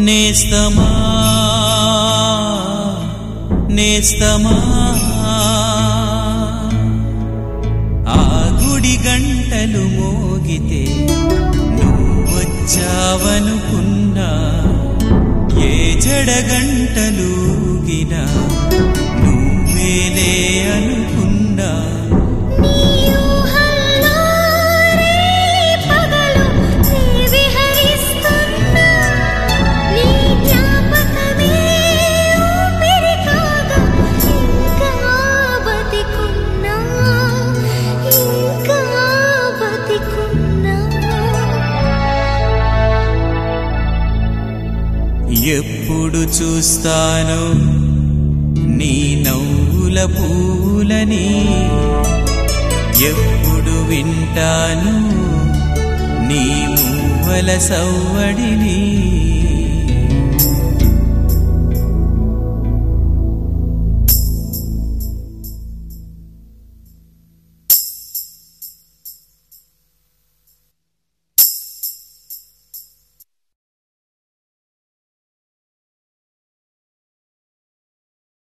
నేస్తమా నేస్తమా ఆ గుడి గంటలు మోగితే నువ్వొచ్చావనుకున్నా ఏ జడ గంటలూగినా నువ్వేలే అనుకున్నా నీ ఊహల్లో రే పగలు నీ విహరిస్తున్నా నీ జ్ఞాపకమే ఊపిరి కాగా ఇంకా బతికున్నా ఇంకా బతికున్నా ఎప్పుడు చూస్తాను నీ నవ్వుల పూలని ఎప్పుడు వింటాను నీ మువ్వల సవ్వడిని